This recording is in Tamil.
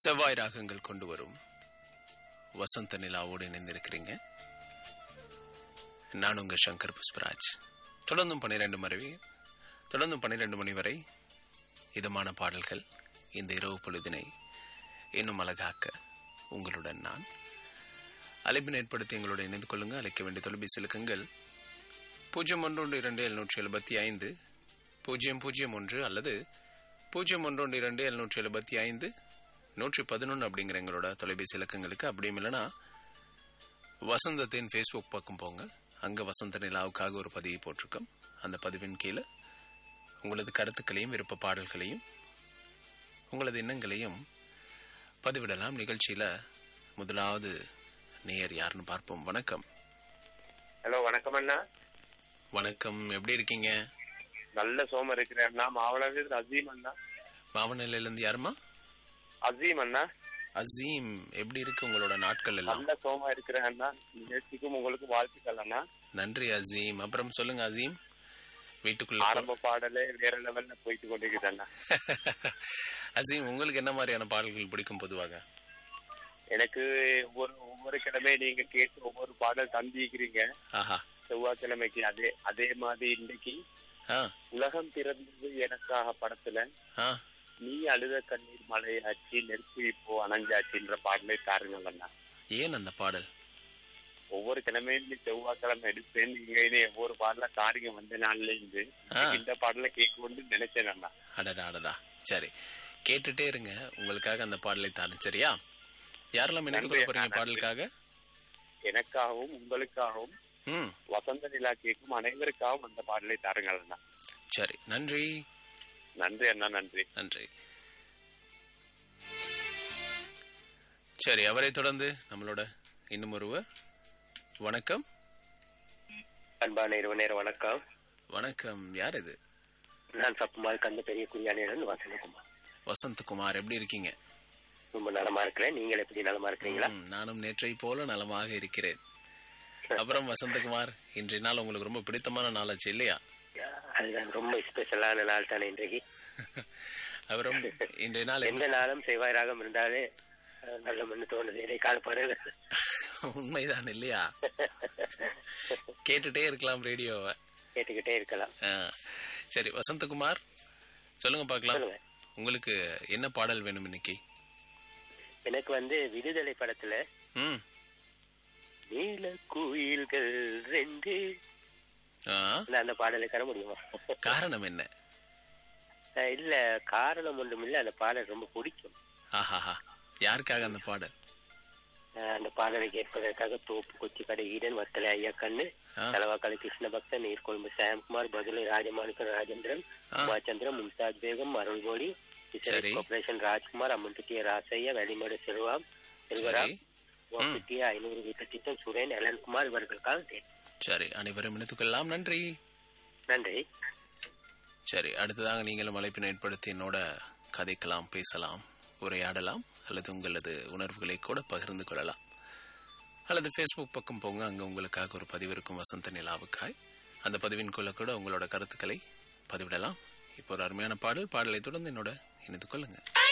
செவ்வாய் ராகங்கள் கொண்டு வரும் வசந்த நிலாவோடு இணைந்திருக்கிறீங்க நான் உங்க சங்கர் புஷ்பராஜ் தொடர்ந்தும் பன்னிரெண்டு மணி தொடர்ந்தும் பன்னிரெண்டு மணி வரை இதமான பாடல்கள் இந்த இரவு பொழுதினை இன்னும் அழகாக்க உங்களுடன் நான் அழைப்பினை ஏற்படுத்தி எங்களோட இணைந்து கொள்ளுங்க அழைக்க வேண்டிய தொலைபேசி இலக்கங்கள் பூஜ்ஜியம் ஒன்று ஒன்று இரண்டு எழுநூற்றி எழுபத்தி ஐந்து பூஜ்ஜியம் பூஜ்ஜியம் ஒன்று அல்லது பூஜ்ஜியம் ஒன்று ஒன்று இரண்டு எழுநூற்றி எழுபத்தி ஐந்து நூற்றி பதினொன்று அப்படிங்கிற எங்களோட தொலைபேசி இலக்கங்களுக்கு அப்படியும் இல்லைன்னா வசந்தத்தின் ஃபேஸ்புக் பக்கம் போங்க அங்கே வசந்த நிலாவுக்காக ஒரு பதிவு போட்டிருக்கோம் அந்த பதிவின் கீழே உங்களது கருத்துக்களையும் விருப்ப பாடல்களையும் உங்களது எண்ணங்களையும் பதிவிடலாம் நிகழ்ச்சியில் முதலாவது நேயர் யாருன்னு பார்ப்போம் வணக்கம் ஹலோ வணக்கம் அண்ணா வணக்கம் எப்படி இருக்கீங்க நல்ல சோம இருக்கிறேன் அண்ணா மாவளவில் அசீம் அண்ணா மாவநிலையிலேருந்து யாருமா அசீம் அண்ணா அசீம் எப்படி இருக்கு உங்களோட நாட்கள் எல்லாம் நல்ல சோமா இருக்கிறேன் அண்ணா நிகழ்ச்சிக்கும் உங்களுக்கு வாழ்த்துக்கள் அண்ணா நன்றி அசீம் அப்புறம் சொல்லுங்க அசீம் வீட்டுக்குள்ள ஆரம்ப பாடலே வேற லெவல்ல போயிட்டு கொண்டிருக்குது அண்ணா அசீம் உங்களுக்கு என்ன மாதிரியான பாடல்கள் பிடிக்கும் பொதுவாக எனக்கு ஒவ்வொரு ஒவ்வொரு கிழமை நீங்க கேட்டு ஒவ்வொரு பாடல் தந்திக்கிறீங்க ஆஹா செவ்வாய்க்கிழமைக்கு அதே அதே மாதிரி இன்னைக்கு ஆ உலகம் பிறந்தது எனக்காக படத்துல ஆ நீ அழுத கண்ணீர் மழையாச்சு நெருப்பு இப்போ அணைஞ்சாச்சுன்ற பாடலை தாருங்கள் அண்ணா ஏன் அந்த பாடல் ஒவ்வொரு கிழமையும் நீ செவ்வாய்க்கிழமை எடுப்பேன் நீங்க இனி ஒவ்வொரு பாடல காரிங்க வந்த நாள்ல இருந்து ஆ. இந்த பாடல கேட்கணும்னு நினைச்சேன் அண்ணா அடடா அடடா சரி கேட்டுட்டே இருங்க உங்களுக்காக அந்த பாடலை தாரேன் சரியா யாரெல்லாம் இணைத்துக் கொள்ள நன்றி, போறீங்க நன்றி. பாடலுக்காக எனக்காகவும் உங்களுக்காகவும் ம் வசந்த நிலா கேட்கும் அனைவருக்காகவும் அந்த பாடலை தாருங்கள் அண்ணா சரி நன்றி நன்றி அண்ணா நன்றி நன்றி சரி அவரை தொடர்ந்து நம்மளோட இன்னும் ஒருவர் வணக்கம் அன்பான இரவு நேரம் வணக்கம் வணக்கம் யார் இது நான் சப்புமால் கந்த பெரிய குரியானியிலிருந்து வசந்தகுமார் வசந்த்குமார் எப்படி இருக்கீங்க ரொம்ப நலமா இருக்கிறேன் நீங்கள் எப்படி நலமா இருக்கிறீங்களா ம், நானும் நேற்றை போல நலமாக இருக்கிறேன் அப்புறம் வசந்தகுமார் இன்றைய நாள் உங்களுக்கு ரொம்ப பிடித்தமான நாளாச்சு இல்லையா அதுதான் ரொம்ப ஸ்பெஷலான நாள் தானே இன்றைக்கு அப்புறம் இன்றைய நாள் எந்த நாளும் செவ்வாய் ராகம் இருந்தாலே அஹ், நல்ல மண்ணு தோணுது இதை காலப்பாடு உண்மைதான் இல்லையா கேட்டுட்டே இருக்கலாம் ரேடியோவை கேட்டுக்கிட்டே இருக்கலாம் ஆ, சரி வசந்தகுமார் சொல்லுங்க பார்க்கலாம் சொல்லுங்க உங்களுக்கு என்ன பாடல் வேணும் இன்னைக்கு எனக்கு வந்து விடுதலை படத்துல ம் நீல குயில்கள் ரெண்டு ஆ, நான் அந்த பாடலை தர முடியுமா காரணம் என்ன அஹ் இல்ல காரணம் ஒன்றும் இல்ல அந்த பாடல் ரொம்ப பிடிக்கும் ஆஹாஹா யாருக்காக அந்த பாடல் அஹ் அந்த பாடலை கேட்பதற்காக தோப்பு கொச்சி கடை ஈடன் வத்தலை ஐயா கண்ணு ஆ. தலவாக்கலை கிருஷ்ண பக்தன் நீர்கொழும்பு சாம்குமார் பதுளை ராஜமாணிக்கம் ராஜேந்திரன் ஆ. உமாச்சந்திரன் மும்தாஜ் பேகம் அருள்மொழி சரி. கார்பரேஷன் ராஜ்குமார் அம்மன்துட்டிய ராசையா வெளிமடு செல்வம் செல்வராம் சரி சுட்டிய ஐநூறு வீட்டு திட்டம் சுரேன் அலன்குமார் இவர்களுக்காக கேட்டேன். சரி அனைவரும் இணைத்துக்கொள்ளலாம் நன்றி நன்றி சரி அடுத்ததாக நீங்களும் அழைப்பினை ஏற்படுத்தி என்னோட கதைக்கலாம் பேசலாம் உரையாடலாம் அல்லது உங்களது உணர்வுகளை கூட பகிர்ந்து கொள்ளலாம் அல்லது ஃபேஸ்புக் பக்கம் போங்க அங்கே உங்களுக்காக ஒரு பதிவு இருக்கும் வசந்த நிலாவுக்காய் அந்த பதிவின்குள்ள கூட உங்களோட கருத்துக்களை பதிவிடலாம் இப்போ ஒரு அருமையான பாடல் பாடலை தொடர்ந்து என்னோட இணைத்துக் கொள்ளுங்க